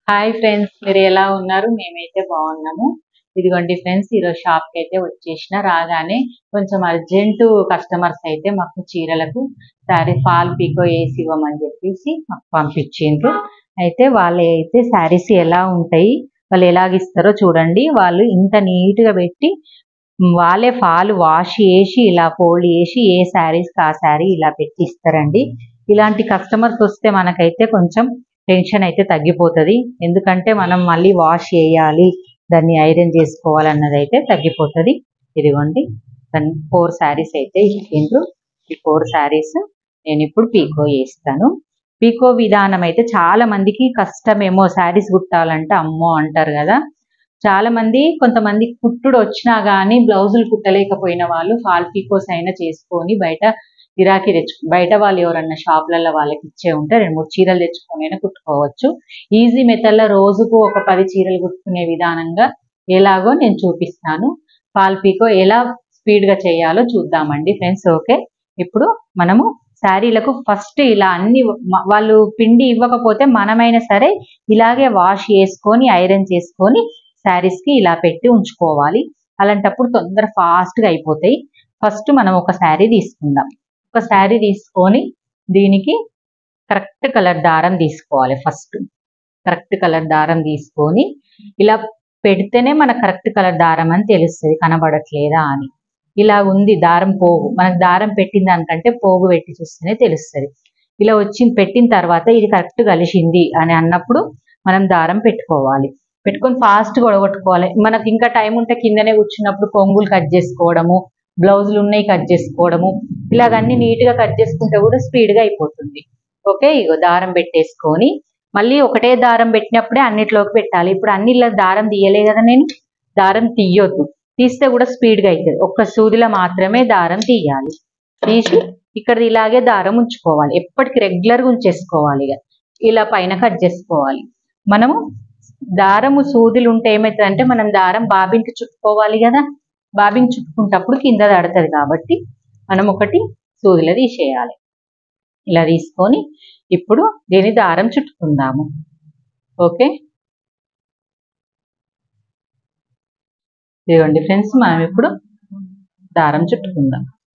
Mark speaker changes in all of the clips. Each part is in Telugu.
Speaker 1: హాయ్ ఫ్రెండ్స్ మీరు ఎలా ఉన్నారు మేమైతే బాగున్నాము ఇదిగోండి ఫ్రెండ్స్ ఈరోజు షాప్కి అయితే వచ్చేసిన రాగానే కొంచెం అర్జెంట్ కస్టమర్స్ అయితే మాకు చీరలకు శారీ ఫాల్ పీకో వేసి ఇవ్వమని చెప్పేసి మాకు పంపించిండ్రు అయితే వాళ్ళు అయితే శారీస్ ఎలా ఉంటాయి వాళ్ళు ఎలాగిస్తారో చూడండి వాళ్ళు ఇంత నీట్ గా పెట్టి వాళ్ళే ఫాల్ వాష్ చేసి ఇలా ఫోల్డ్ చేసి ఏ శారీస్ ఆ శారీ ఇలా పెట్టి ఇస్తారండి ఇలాంటి కస్టమర్స్ వస్తే మనకైతే కొంచెం టెన్షన్ అయితే తగ్గిపోతుంది ఎందుకంటే మనం మళ్ళీ వాష్ చేయాలి దాన్ని ఐరన్ చేసుకోవాలన్నది అయితే తగ్గిపోతుంది ఇదిగోండి దాన్ని ఫోర్ శారీస్ అయితే ఇచ్చిండ్రు ఈ ఫోర్ శారీస్ నేను ఇప్పుడు పీకో చేస్తాను పీకో విధానం అయితే చాలా మందికి కష్టమేమో శారీస్ కుట్టాలంటే అమ్మో అంటారు కదా చాలా మంది కొంతమంది కుట్టుడు వచ్చినా గానీ బ్లౌజులు కుట్టలేకపోయిన వాళ్ళు ఫాల్ పీకోస్ అయినా చేసుకొని బయట గిరాకీ తెచ్చు బయట వాళ్ళు ఎవరన్నా షాపులలో వాళ్ళకి ఇచ్చే ఉంటే రెండు మూడు చీరలు తెచ్చుకొని అయినా కుట్టుకోవచ్చు ఈజీ మెథడ్లో రోజుకు ఒక పది చీరలు కుట్టుకునే విధానంగా ఎలాగో నేను చూపిస్తాను ఫాల్ పీకో ఎలా స్పీడ్ గా చేయాలో చూద్దామండి ఫ్రెండ్స్ ఓకే ఇప్పుడు మనము శారీలకు ఫస్ట్ ఇలా అన్ని మ- వాళ్ళు పిండి ఇవ్వకపోతే మనమైనా సరే ఇలాగే వాష్ చేసుకొని ఐరన్ చేసుకొని శారీస్ కి ఇలా పెట్టి ఉంచుకోవాలి అలాంటప్పుడు తొందర ఫాస్ట్ గా అయిపోతాయి ఫస్ట్ మనం ఒక శారీ తీసుకుందాం ఒక శారీ తీసుకొని దీనికి కరెక్ట్ కలర్ దారం తీసుకోవాలి ఫస్ట్ కరెక్ట్ కలర్ దారం తీసుకొని ఇలా పెడితేనే మనకు కరెక్ట్ కలర్ దారం అని తెలుస్తుంది కనబడట్లేదా అని ఇలా ఉంది దారం పోగు మనకు దారం పెట్టిన దానికంటే పోగు పెట్టి చూస్తేనే తెలుస్తుంది ఇలా వచ్చి పెట్టిన తర్వాత ఇది కరెక్ట్ కలిసింది అని అన్నప్పుడు మనం దారం పెట్టుకోవాలి పెట్టుకొని ఫాస్ట్ గొడగొట్టుకోవాలి మనకి ఇంకా టైం ఉంటే కిందనే కూర్చున్నప్పుడు కొంగులు కట్ చేసుకోవడము బ్లౌజులు ఉన్నాయి కట్ చేసుకోవడము ఇలాగన్నీ నీట్ గా కట్ చేసుకుంటే కూడా స్పీడ్ గా అయిపోతుంది ఓకే ఇగో దారం పెట్టేసుకొని మళ్ళీ ఒకటే దారం పెట్టినప్పుడే అన్నిట్లోకి పెట్టాలి ఇప్పుడు అన్ని ఇలా దారం తీయలే కదా నేను దారం తీయొద్దు తీస్తే కూడా స్పీడ్ గా అవుతుంది ఒక్క సూదిలో మాత్రమే దారం తీయాలి తీసి ఇక్కడ ఇలాగే దారం ఉంచుకోవాలి ఎప్పటికి రెగ్యులర్ గా ఉంచేసుకోవాలి ఇక ఇలా పైన కట్ చేసుకోవాలి మనము దారము సూదులు ఉంటే ఏమవుతుందంటే మనం దారం బాబిన్కి చుట్టుకోవాలి కదా బాబిన్ చుట్టుకుంటప్పుడు కింద దడుతుంది కాబట్టి మనం ఒకటి సూదిలో తీసేయాలి ఇలా తీసుకొని ఇప్పుడు దీని దారం చుట్టుకుందాము ఓకే ఇదిగోండి ఫ్రెండ్స్ మనం ఇప్పుడు దారం చుట్టుకుందాం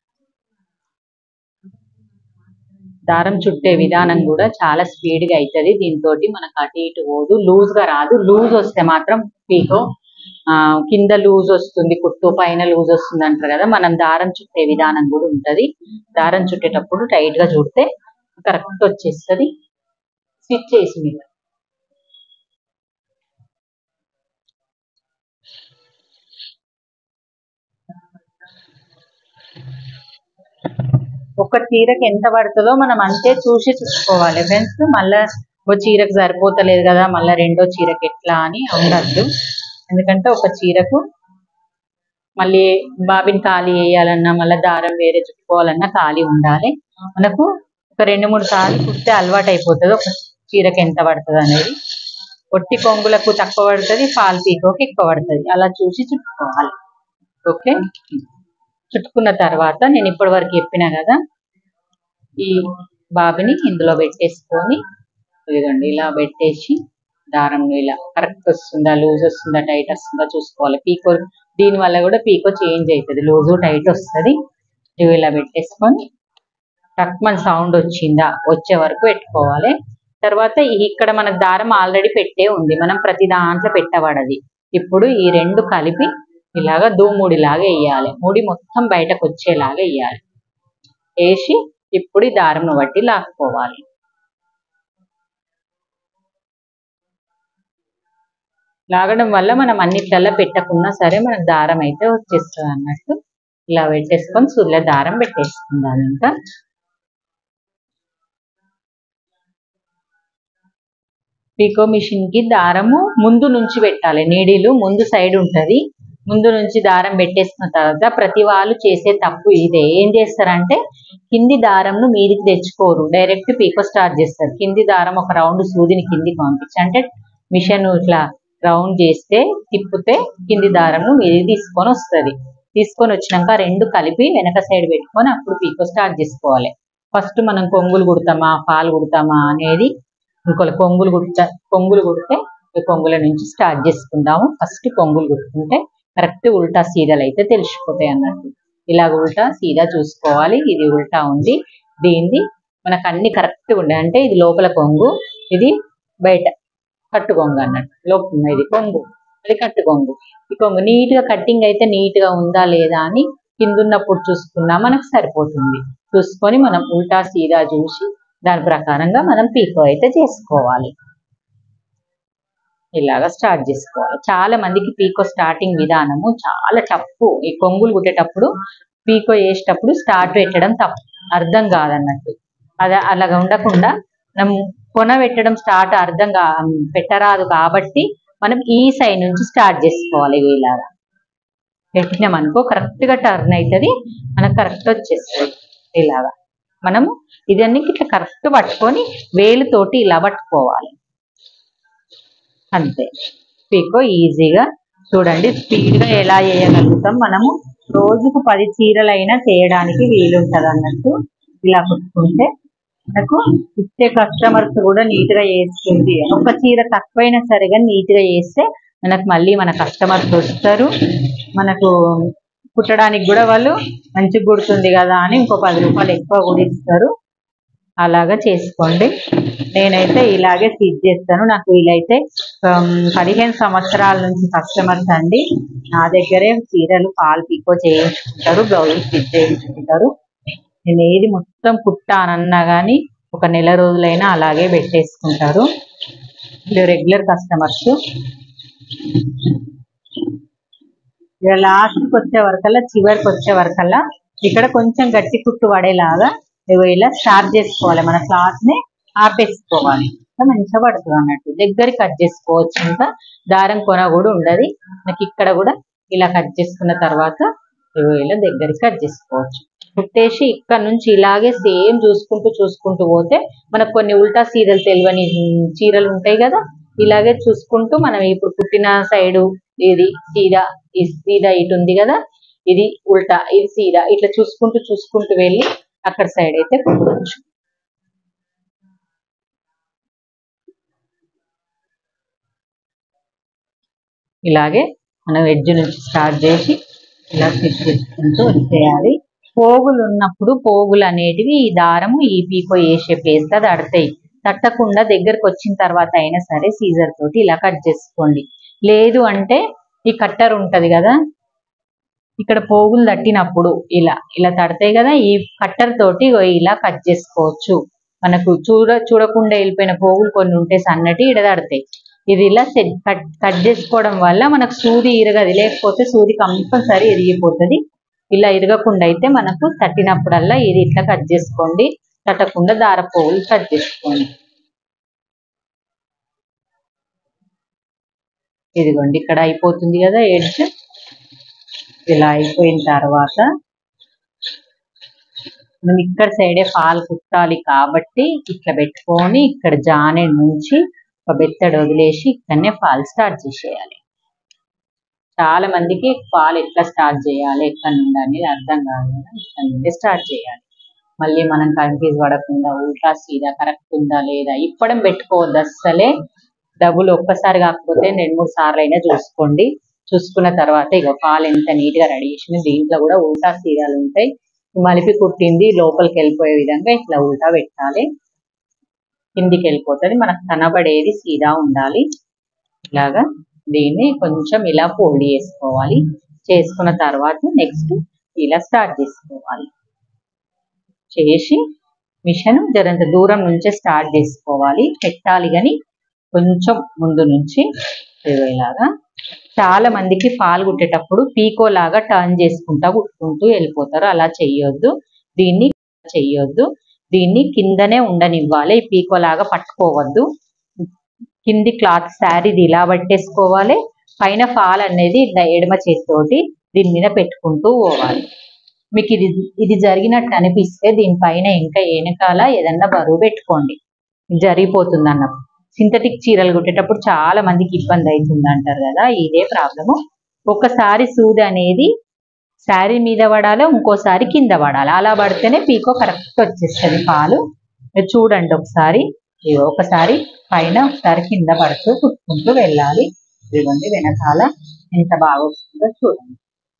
Speaker 1: దారం చుట్టే విధానం కూడా చాలా స్పీడ్ గా అవుతుంది దీంతో మనకు అటు ఇటు పోదు లూజ్ గా రాదు లూజ్ వస్తే మాత్రం పీకో ఆ, కింద లూజ్ వస్తుంది కుట్టు పైన లూజ్ వస్తుంది అంటారు కదా మనం దారం చుట్టే విధానం కూడా ఉంటది దారం చుట్టేటప్పుడు టైట్ గా చుడితే కరెక్ట్ వచ్చేస్తుంది స్విచ్ చేసి మీద ఒక చీరకి ఎంత పడుతుందో మనం అంతే చూసి చూసుకోవాలి ఫ్రెండ్స్ మళ్ళా ఓ చీరకు సరిపోతలేదు కదా మళ్ళా రెండో చీరకి ఎట్లా అని ఉండద్దు ఎందుకంటే ఒక చీరకు మళ్ళీ బాబిన్ ఖాళీ వేయాలన్నా మళ్ళీ దారం వేరే చుట్టుకోవాలన్నా ఖాళీ ఉండాలి మనకు ఒక రెండు మూడు సార్లు కుడితే అలవాటు అయిపోతుంది ఒక చీరకి ఎంత పడుతుంది అనేది ఒట్టి కొంగులకు తక్కువ పడుతుంది ఫాల్ పీకోకి ఎక్కువ పడుతుంది అలా చూసి చుట్టుకోవాలి ఓకే చుట్టుకున్న తర్వాత నేను ఇప్పటి వరకు చెప్పిన కదా ఈ బాబిని ఇందులో పెట్టేసుకొని ఇదిగోండి ఇలా పెట్టేసి దారం ఇలా కరెక్ట్ వస్తుందా లూజ్ వస్తుందా టైట్ వస్తుందా చూసుకోవాలి పీకో దీని వల్ల కూడా పీకో చేంజ్ అవుతుంది లూజు టైట్ వస్తుంది ఇవి ఇలా పెట్టేసుకొని టక్మన్ సౌండ్ వచ్చిందా వచ్చే వరకు పెట్టుకోవాలి తర్వాత ఈ- ఇక్కడ మనకు దారం ఆల్రెడీ పెట్టే ఉంది మనం ప్రతి దాంట్లో పెట్టబడది ఇప్పుడు ఈ రెండు కలిపి ఇలాగా దూముడిలాగా వేయాలి ముడి మొత్తం బయటకు వచ్చేలాగా వేయాలి వేసి ఇప్పుడు ఈ దారంను బట్టి లాక్కోవాలి లాగడం వల్ల మనం అన్నిట్లలో పెట్టకున్నా సరే మనకు దారం అయితే వచ్చేస్తుంది అన్నట్టు ఇలా పెట్టేసుకొని సూర్య దారం పెట్టేసుకుందాం ఇంకా పీకో మిషన్ కి దారము ముందు నుంచి పెట్టాలి నీడిలు ముందు సైడ్ ఉంటది ముందు నుంచి దారం పెట్టేసుకున్న తర్వాత ప్రతి వాళ్ళు చేసే తప్పు ఇదే ఏం చేస్తారంటే కింది దారంను మీదికి తెచ్చుకోరు డైరెక్ట్ పీకో స్టార్ట్ చేస్తారు కింది దారం ఒక రౌండ్ సూదిని కిందికి పంపించి అంటే మిషన్ ఇట్లా రౌండ్ చేస్తే తిప్పితే కింది దారంను మీదికి తీసుకొని వస్తది తీసుకొని వచ్చినాక రెండు కలిపి వెనక సైడ్ పెట్టుకొని అప్పుడు పీకో స్టార్ట్ చేసుకోవాలి ఫస్ట్ మనం కొంగులు కుడతామా పాలు కుడతామా అనేది ఇంకో కొంగులు కుట్ట కొంగులు కుడితే ఈ కొంగుల నుంచి స్టార్ట్ చేసుకుందాము ఫస్ట్ కొంగులు కుట్టుకుంటే కరెక్ట్ ఉల్టా సీదాలు అయితే తెలిసిపోతాయి అన్నట్టు ఇలాగ ఉల్టా సీదా చూసుకోవాలి ఇది ఉల్టా ఉంది దీనిది మనకు అన్ని కరెక్ట్ ఉండే అంటే ఇది లోపల కొంగు ఇది బయట కట్టు కొంగు అన్నట్టు లోపల ఇది కొంగు అది కట్టు కొంగు ఈ కొంగు నీట్ గా కట్టింగ్ అయితే నీట్ గా ఉందా లేదా అని కిందున్నప్పుడు చూసుకున్నా మనకు సరిపోతుంది చూసుకొని మనం ఉల్టా సీదా చూసి దాని ప్రకారంగా మనం పీకో అయితే చేసుకోవాలి ఇలాగా స్టార్ట్ చేసుకోవాలి చాలా మందికి పీకో స్టార్టింగ్ విధానము చాలా తప్పు ఈ కొంగులు కుట్టేటప్పుడు పీకో వేసేటప్పుడు స్టార్ట్ పెట్టడం తప్పు అర్థం కాదన్నట్టు అది అలాగ ఉండకుండా మనం కొన పెట్టడం స్టార్ట్ అర్థం కా పెట్టరాదు కాబట్టి మనం ఈ సైడ్ నుంచి స్టార్ట్ చేసుకోవాలి ఇగో ఇలాగా పెట్టినామనుకో కరెక్ట్ గా టర్న్ అవుతుంది మనకు కరెక్ట్ వచ్చేస్తుంది ఇలాగా మనము ఇదన్నీ ఇట్లా కరెక్ట్ పట్టుకొని వేలుతోటి ఇలా పట్టుకోవాలి అంతే పీకో ఈజీగా చూడండి స్పీడ్ గా ఎలా చేయగలుగుతాం మనము రోజుకు పది చీరలైనా చేయడానికి వీలుంటది అన్నట్టు ఇలా కుట్టుకుంటే మనకు ఇచ్చే కస్టమర్స్ కూడా నీట్ గా చేస్తుంది ఒక చీర తక్కువైనా సరే కానీ నీట్ గా చేస్తే మనకు మళ్ళీ మన కస్టమర్స్ వస్తారు మనకు కుట్టడానికి కూడా వాళ్ళు మంచిగా కుడుతుంది కదా అని ఇంకో పది రూపాయలు ఎక్కువ కూడా ఇస్తారు అలాగా చేసుకోండి నేనైతే ఇలాగే స్టిచ్ చేస్తాను నాకు వీలైతే ఉమ్, పదిహేను సంవత్సరాల నుంచి కస్టమర్స్ అండి నా దగ్గరే చీరలు పాలు పికో చేయించుకుంటారు బ్లౌజ్ స్టిచ్ చేయించుకుంటారు నేను ఏది మొత్తం కుట్టానన్నా కానీ ఒక నెల రోజులైనా అలాగే పెట్టేసుకుంటారు వీళ్ళు రెగ్యులర్ కస్టమర్స్ ఇక లాస్ట్కి వచ్చే వరకల్లా చివరికి వచ్చే వరకల్లా ఇక్కడ కొంచెం గట్టి కుట్టు పడేలాగా ఇగో ఇలా స్టార్ట్ చేసుకోవాలి మన క్లాత్ ని ఆపేసుకోవాలి ఇంకా మంచిగా పడుతుంది అన్నట్టు దగ్గరికి కట్ చేసుకోవచ్చు ఇంకా దారం కొన కూడా ఉండదు మనకి ఇక్కడ కూడా ఇలా కట్ చేసుకున్న తర్వాత ఇగో ఇలా దగ్గరికి కట్ చేసుకోవచ్చు కుట్టేసి ఇక్కడ నుంచి ఇలాగే సేమ్ చూసుకుంటూ చూసుకుంటూ పోతే మనకు కొన్ని ఉల్టా సీరలు తెలియని చీరలు ఉంటాయి కదా ఇలాగే చూసుకుంటూ మనం ఇప్పుడు కుట్టిన సైడు ఇది సీదా ఈ సీదా ఇటు ఉంది కదా ఇది ఉల్టా ఇది సీదా ఇట్లా చూసుకుంటూ చూసుకుంటూ వెళ్ళి అక్కడ సైడ్ అయితే కుట్టవచ్చు ఇలాగే మనం ఎడ్జ్ నుంచి స్టార్ట్ చేసి ఇలా స్టిచ్ చేసుకుంటూ వచ్చేయాలి పోగులు ఉన్నప్పుడు పోగులు అనేటివి ఈ దారము ఈ పీకో వేసే ప్లేస్ లో తడతాయి తట్టకుండా దగ్గరకు వచ్చిన తర్వాత అయినా సరే సీజర్ తోటి ఇలా కట్ చేసుకోండి లేదు అంటే ఈ కట్టర్ ఉంటది కదా ఇక్కడ పోగులు తట్టినప్పుడు ఇలా ఇలా తడతాయి కదా ఈ కట్టర్ తోటి ఇగో ఇలా కట్ చేసుకోవచ్చు మనకు చూడ చూడకుండా వెళ్ళిపోయిన పోగులు కొన్ని ఉంటే సన్నటి ఇడ తడతాయి ఇది ఇలా సెట్ కట్ కట్ చేసుకోవడం వల్ల మనకు సూది ఇరగది లేకపోతే సూది కంపల్సరీ ఇరిగిపోతుంది ఇలా ఇరగకుండా అయితే మనకు తట్టినప్పుడల్లా ఇది ఇట్లా కట్ చేసుకోండి తట్టకుండా దార పోగులు కట్ చేసుకోండి ఇదిగోండి ఇక్కడ అయిపోతుంది కదా ఎడ్జ్ ఇలా అయిపోయిన తర్వాత మనం ఇక్కడ సైడే పాలు కుట్టాలి కాబట్టి ఇట్లా పెట్టుకొని ఇక్కడ జానే నుంచి ఒక బెత్తడు వదిలేసి ఇక్కడనే పాలు స్టార్ట్ చేసేయాలి చాలా మందికి పాలు ఎట్లా స్టార్ట్ చేయాలి ఎక్కడ నుండి అనేది అర్థం కాదు కదా ఇక్కడ నుండి స్టార్ట్ చేయాలి మళ్ళీ మనం కన్ఫ్యూజ్ పడకుండా ఉల్టా సీదా కరెక్ట్ ఉందా లేదా ఇప్పడం పెట్టుకోవద్దు అస్సలే డబ్బులు ఒక్కసారి కాకపోతే రెండు మూడు సార్లు అయినా చూసుకోండి చూసుకున్న తర్వాత ఇక పాలు ఎంత నీట్ గా రెడీ చేసింది దీంట్లో కూడా ఉల్టా సీరాలు ఉంటాయి మలిపి కుట్టింది లోపలికి వెళ్ళిపోయే విధంగా ఇట్లా ఉల్టా పెట్టాలి కిందికి వెళ్ళిపోతుంది మనకు కనబడేది సీదా ఉండాలి ఇలాగా దీన్ని కొంచెం ఇలా ఫోల్డ్ చేసుకోవాలి చేసుకున్న తర్వాత నెక్స్ట్ ఇలా స్టార్ట్ చేసుకోవాలి చేసి మిషన్ జరంత దూరం నుంచే స్టార్ట్ చేసుకోవాలి పెట్టాలి కానీ కొంచెం ముందు నుంచి ఇదిగో ఇలాగా చాలా మందికి పాలు కుట్టేటప్పుడు పీకో లాగా టర్న్ చేసుకుంటా కుట్టుకుంటూ వెళ్ళిపోతారు అలా చెయ్యొద్దు దీన్ని చెయ్యొద్దు దీన్ని కిందనే ఉండనివ్వాలి ఈ పీకో లాగా పట్టుకోవద్దు కింది క్లాత్ శారీది ఇలా పట్టేసుకోవాలి పైన ఫాల్ అనేది ఇట్లా ఎడమ చేతితోటి దీని మీద పెట్టుకుంటూ పోవాలి మీకు ఇది ఇది జరిగినట్టు అనిపిస్తే దీనిపైన ఇంకా వెనకాల ఏదన్నా బరువు పెట్టుకోండి జరిగిపోతుంది అన్నప్పుడు సింథటిక్ చీరలు కుట్టేటప్పుడు చాలా మందికి ఇబ్బంది అవుతుంది అంటారు కదా ఇదే ప్రాబ్లము ఒకసారి సూది అనేది శారీ మీద పడాలి ఇంకోసారి కింద పడాలి అలా పడితేనే పీకో కరెక్ట్ వచ్చేస్తుంది పాలు మీరు చూడండి ఒకసారి ఇగో ఒకసారి పైన ఒకసారి కింద పడుతూ కుట్టుకుంటూ వెళ్ళాలి ఇదిగోండి వెనకాల ఎంత బాగా వస్తుందో చూడండి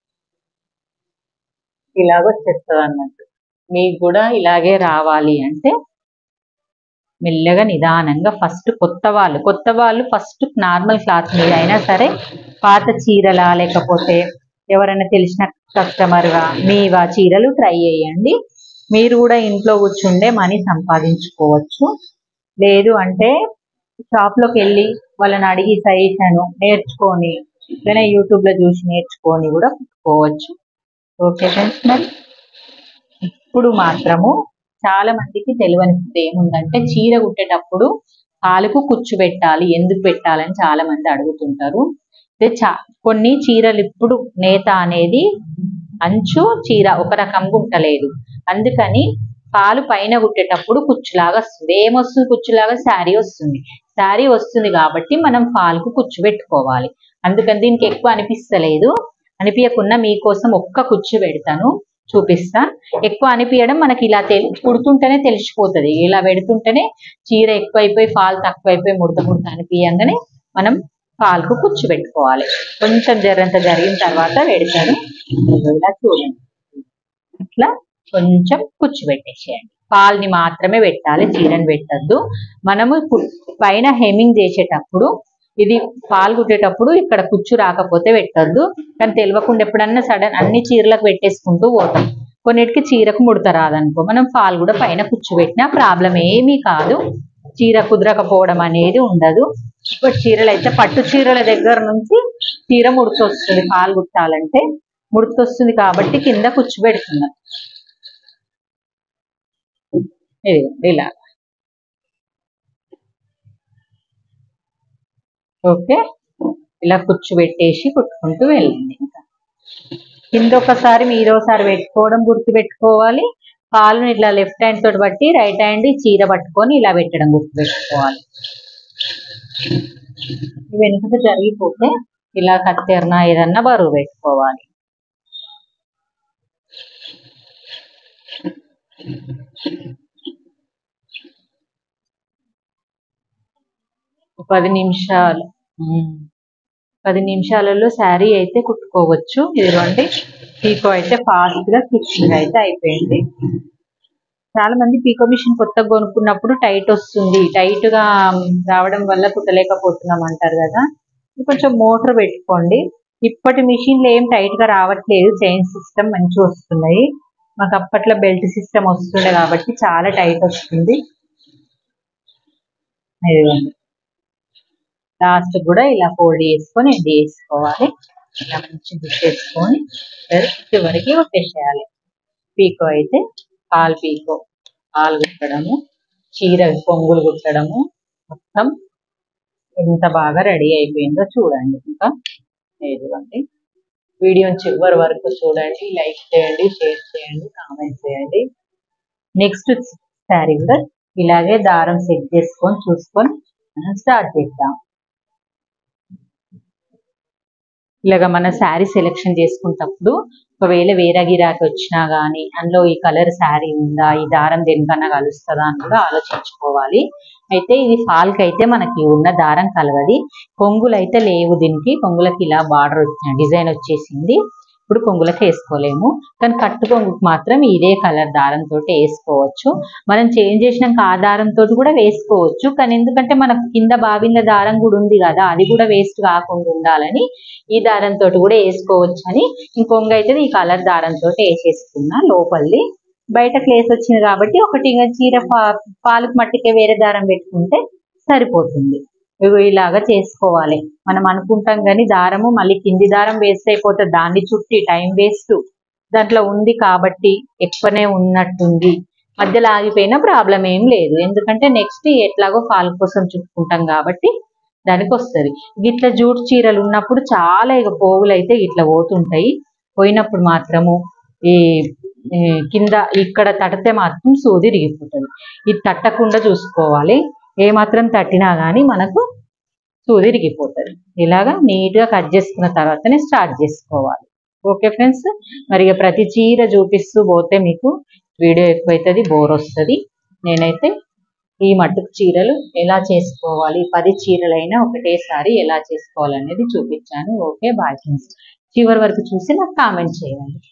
Speaker 1: ఇలాగ వచ్చేస్తుంది అన్నట్టు మీకు కూడా ఇలాగే రావాలి అంటే మెల్లగా నిదానంగా ఫస్ట్ కొత్త వాళ్ళు కొత్త వాళ్ళు ఫస్ట్ నార్మల్ క్లాత్ మీద అయినా సరే పాత చీరలా లేకపోతే ఎవరైనా తెలిసిన కస్టమర్గా మీవా చీరలు ట్రై చేయండి మీరు కూడా ఇంట్లో కూర్చుండే మనీ సంపాదించుకోవచ్చు లేదు అంటే షాప్లోకి వెళ్ళి వాళ్ళని అడిగి సజెషన్ నేర్చుకొని లేదా యూట్యూబ్లో చూసి నేర్చుకొని కూడా కుట్టుకోవచ్చు ఓకే ఫ్రెండ్స్ మరి ఇప్పుడు మాత్రము చాలా మందికి తెలియని ఏముందంటే చీర కుట్టేటప్పుడు కాలుకు కుచ్చు పెట్టాలి ఎందుకు పెట్టాలని చాలా మంది అడుగుతుంటారు అయితే చా కొన్ని చీరలు ఇప్పుడు నేత అనేది అంచు చీర ఒక రకంగా ఉండలేదు అందుకని కాలు పైన కుట్టేటప్పుడు కుచ్చులాగా వస్తుంది ఏమొస్తుంది కుచ్చులాగా శారీ వస్తుంది శారీ వస్తుంది కాబట్టి మనం కాలుకు కుచ్చు పెట్టుకోవాలి అందుకని దీనికి ఎక్కువ అనిపిస్తలేదు అనిపించకుండా మీకోసం ఒక్క కుచ్చు పెడతాను చూపిస్తా ఎక్కువ అనిపించడం మనకి ఇలా తెలి కుడుతుంటేనే తెలిసిపోతుంది ఇలా పెడుతుంటేనే చీర ఎక్కువైపోయి ఫాల్ తక్కువైపోయి ముడత ముడత అనిపించగానే మనం కాలుకు కుచ్చు పెట్టుకోవాలి కొంచెం జరంత జరిగిన తర్వాత పెడతాను ఇలా చూడండి ఇట్లా కొంచెం కుచ్చు పెట్టేసేయండి పాల్ని మాత్రమే పెట్టాలి చీరని పెట్టద్దు మనము కు- పైన హెమ్మింగ్ చేసేటప్పుడు ఇది పాలు కుట్టేటప్పుడు ఇక్కడ కుచ్చు రాకపోతే పెట్టద్దు కానీ తెలియకుండా ఎప్పుడన్నా సడన్ అన్ని చీరలకు పెట్టేసుకుంటూ పోతాం కొన్నిటికి చీరకు ముడత రాదనుకో మనం పాలు కూడా పైన కుచ్చు పెట్టినా ప్రాబ్లం ఏమీ కాదు చీర కుదరకపోవడం అనేది ఉండదు ఇప్పుడు చీరలు అయితే పట్టు చీరల దగ్గర నుంచి చీర ముడతొస్తుంది పాలు కుట్టాలంటే ముడతొస్తుంది కాబట్టి కింద కుచ్చు పెడుతున్నాం ఇదిగోండి ఇలా ఓకే ఇలా కుచ్చు పెట్టేసి కుట్టుకుంటూ వెళ్ళండి ఇంకా కింద ఒకసారి మీరోసారి పెట్టుకోవడం గుర్తు పెట్టుకోవాలి కాలుని ఇట్లా లెఫ్ట్ హ్యాండ్ తోటి బట్టి రైట్ హ్యాండ్ చీర పట్టుకొని ఇలా పెట్టడం గుర్తు పెట్టుకోవాలి వెనుకకు జరిగిపోతే ఇలా కత్తెరన ఏదన్నా బరువు పెట్టుకోవాలి ఒక పది నిమిషాలు ఉమ్. పది నిమిషాలలో శారీ అయితే కుట్టుకోవచ్చు ఇదిగోండి పీకో అయితే ఫాస్ట్ గా స్టిచ్చింగ్ అయితే అయిపోయింది చాలా మంది పీకో మిషన్ కొత్తగా కొనుక్కున్నప్పుడు టైట్ వస్తుంది టైట్ గా రావడం వల్ల కుట్టలేకపోతున్నాం అంటారు కదా కొంచెం మోటార్ పెట్టుకోండి ఇప్పటి మిషన్లు ఏం టైట్ గా రావట్లేదు చైన్ సిస్టమ్ మంచిగా వస్తున్నాయి మాకు అప్పట్లో బెల్ట్ సిస్టమ్ వస్తుండే కాబట్టి చాలా టైట్ వస్తుంది ఇదిగోండి లాస్ట్ కూడా ఇలా ఫోల్డ్ చేసుకొని ఎండి చేసుకోవాలి ఇలా మంచి గుట్టేసుకొని చివరికి కొట్టేసేయాలి పీకో అయితే కాలు పీకో కాలు కుట్టడము చీర పొంగులు కుట్టడము మొత్తం ఎంత బాగా రెడీ అయిపోయిందో చూడండి ఇంకా ఇదిగోండి వీడియోని చివరి వరకు చూడండి లైక్ చేయండి షేర్ చేయండి కామెంట్ చేయండి నెక్స్ట్ శారీ కూడా ఇలాగే దారం సెట్ చేసుకొని చూసుకొని మనం స్టార్ట్ చేద్దాం ఇలాగ మన శారీ సెలెక్షన్ చేసుకున్నప్పుడు ఒకవేళ వేరే గిరాకి వచ్చినా గానీ అందులో ఈ కలర్ శారీ ఉందా ఈ దారం దేనికన్నా కలుస్తుందా అని కూడా ఆలోచించుకోవాలి అయితే ఇది ఫాల్కి అయితే మనకి ఉన్న దారం కలవది కొంగులు అయితే లేవు దీనికి కొంగులకి ఇలా బార్డర్ వచ్చిన డిజైన్ వచ్చేసింది ఇప్పుడు కొంగులకి వేసుకోలేము కానీ కట్టు కొంగుకి మాత్రం ఇదే కలర్ దారంతో వేసుకోవచ్చు మనం చేంజ్ చేసినాక ఆ దారంతో కూడా వేసుకోవచ్చు కానీ ఎందుకంటే మనకు కింద బావింద దారం కూడా ఉంది కదా అది కూడా వేస్ట్ కాకుండా ఉండాలని ఈ దారంతో కూడా వేసుకోవచ్చు అని ఇంకొంగ అయితే ఈ కలర్ దారంతో వేసేసుకున్నా లోపలిది బయట ప్లేస్ వచ్చింది కాబట్టి ఒకటి ఇంకా చీర పా- పాలకు మట్టికే వేరే దారం పెట్టుకుంటే సరిపోతుంది ఇగో ఇలాగా చేసుకోవాలి మనం అనుకుంటాం కానీ దారము మళ్ళీ కింది దారం వేస్ట్ అయిపోతుంది దాన్ని చుట్టి టైం వేస్ట్ దాంట్లో ఉంది కాబట్టి ఎక్కువనే ఉన్నట్టుంది మధ్యలో ఆగిపోయినా ప్రాబ్లం ఏం లేదు ఎందుకంటే నెక్స్ట్ ఎట్లాగో ఫాల్ కోసం చుట్టుకుంటాం కాబట్టి దానికి వస్తుంది గిట్ల జూట్ చీరలు ఉన్నప్పుడు చాలా ఇక పోగులు అయితే ఇట్లా పోతుంటాయి పోయినప్పుడు మాత్రము ఈ ఈ కింద ఇక్కడ తడితే మాత్రం సూది ఇరిగిపోతుంది ఇది తట్టకుండా చూసుకోవాలి ఏ మాత్రం తట్టినా కానీ మనకు సూది ఇరిగిపోతుంది ఇలాగా నీట్గా కట్ చేసుకున్న తర్వాతనే స్టార్ట్ చేసుకోవాలి ఓకే ఫ్రెండ్స్ మరి ఇక ప్రతి చీర చూపిస్తూ పోతే మీకు వీడియో ఎక్కువైతుంది బోర్ వస్తుంది నేనైతే ఈ మట్టుకు చీరలు ఎలా చేసుకోవాలి పది చీరలైనా ఒకటేసారి ఎలా చేసుకోవాలనేది చూపించాను ఓకే బాయ్ ఫ్రెండ్స్ చివరి వరకు చూసి నాకు కామెంట్ చేయండి